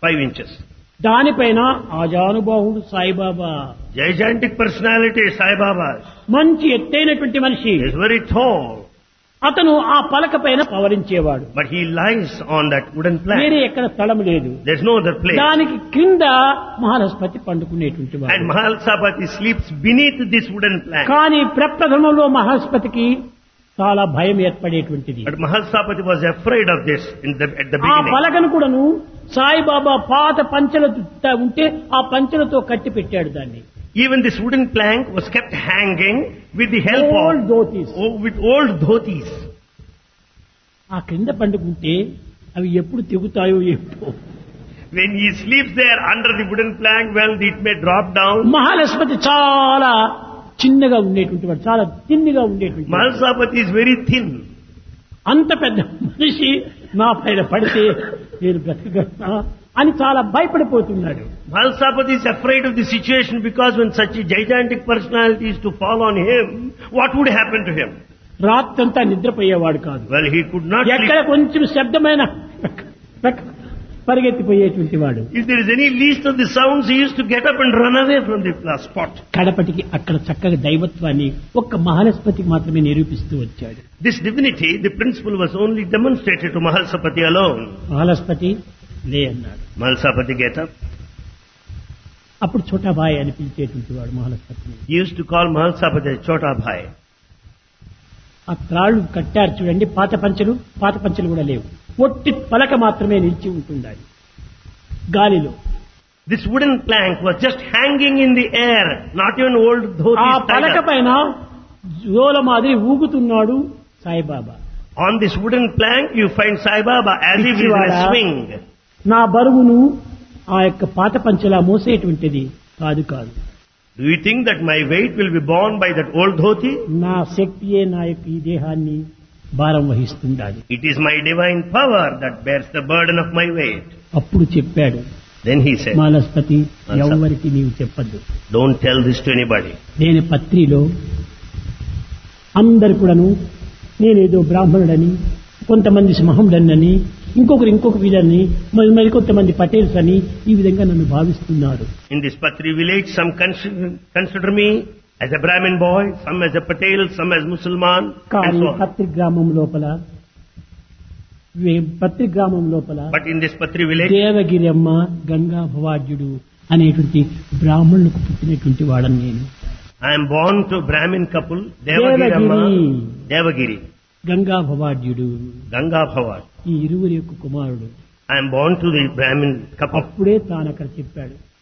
five inches. దానిపైన ఆజానుబాహుడు Saibaba Gigantic personality, Sai Baba. మంచి ఎత్తైనటువంటి మనిషి He is very tall, అతను ఆ పలక పైన పవరించేవాడు but he lies on that wooden వేరే plank. ఎక్కడ స్థలం లేదు There's no other place. దానికి క్రింద మహాలస్పతి పండుకునేటువంటి And వాడు Mahalsapati sleeps beneath this wooden plank. కానీ ప్రప్రథమంలో మహాస్పతికి చాలా భయం ఏర్పడేటువంటిది But Mahalsapati was afraid of this in the, at the ఆ beginning. పలకను కూడాను సాయిబాబా పాత పంచలతో ఉంటే ఆ పంచలతో కట్టి పెట్టాడు దాన్ని Even this wooden plank was kept hanging with the help Old of dhotis. oh, with old dhotis. ఆ క్రింద పండుకుంటే అవి ఎప్పుడు తెగుతాయో ఏమో When he sleeps there under the wooden plank, well, it may drop down. మహాలక్ష్మతి చాలా చిన్నగా ఉండేటువంటి వాడు చాలా తిన్నిగా ఉండేటువంటి వాడు. Mahalsapati is very thin. అంత పెద్ద మనిషి నా పైన పడితే నేను బ్రతకగలనా అని చాలా భయపడిపోతున్నాడు Mahalsapati is afraid of the situation because when such a gigantic personality is to fall on him, what would happen to him? రాత్రంతా నిద్రపోయేవాడు కాదు Well, he could not ఎక్కడ sleep. కొంచెం శబ్దమైన పరిగెత్తిపోయేటువంటి వాడు If there is any least of the sounds, he used to get up and run away from the uh, spot. కడపటికి అక్కడ చక్కగా దైవత్వాన్ని ఒక్క మహాలస్పతికి మాత్రమే నిరూపిస్తూ వచ్చాడు This divinity, the principle was only demonstrated to Mahalsapati alone. మహాలస్పతి లే అన్నాడు Mahalsapati get up. అప్పుడు చోటాబాయ్ అని పిలిచేటువంటి వాడు మహాలస్పతిని He used to call Mahalsapati as Chota Bhai. ఆ త్రాళ్ళు కట్టారు చూడండి పాత పంచలు పాత పంచలు కూడా లేవు ఒట్టి పలక మాత్రమే నిలిచి ఉంటుండాలి గాలిలో This wooden plank was just hanging in the air, not even old ఆ dhotis tied పలక up. పైన జోల మాదిరి ఊగుతున్నాడు Saibaba On this wooden plank, you find Sai Baba as if he is in a పిచ్చివాడా. swing. నా బరువును ఆ యొక్క పాత పంచలా మోసేటువంటిది కాదు కాదు Do you think that my weight will be borne by that old dhoti? నా శక్తియే నా యొక్క ఈ దేహాన్ని భారం వహిస్తుండాలి It is my divine power that bears the burden of my weight. అప్పుడు చెప్పాడు Then he said, మాలస్పతి Malsapati. ఎవరికి నీవు చెప్పద్దు don't tell this to anybody. నేను పత్రిలో అందరు కూడాను నేనేదో బ్రాహ్మణుడని కొంతమంది సింహముడని ఇంకొకరు ఇంకొక వీరని మరి మరి కొంతమంది పటేల్స్ అని ఈ విధంగా నన్ను భావిస్తున్నారు In this Patri village, some consider, consider me as a Brahmin boy, some as a Patel, some as Musulman, and కానీ so on. పత్రి గ్రామం లోపల వే- పత్రి గ్రామం లోపల But in this Patri village, Devagiri అమ్మ గంగా భవాడ్యుడు అనేటువంటి బ్రాహ్మణులకు పుట్టినటువంటి వాడని నేను I am born to Brahmin couple, Devagiri Amma, Devagiri, Ganga భవాడ్యుడు Ganga Bhavat. ఈ ఇరువురి యొక్క కుమారుడు I am born to the Brahmin couple. అప్పుడే తాను అక్కడ చెప్పాడు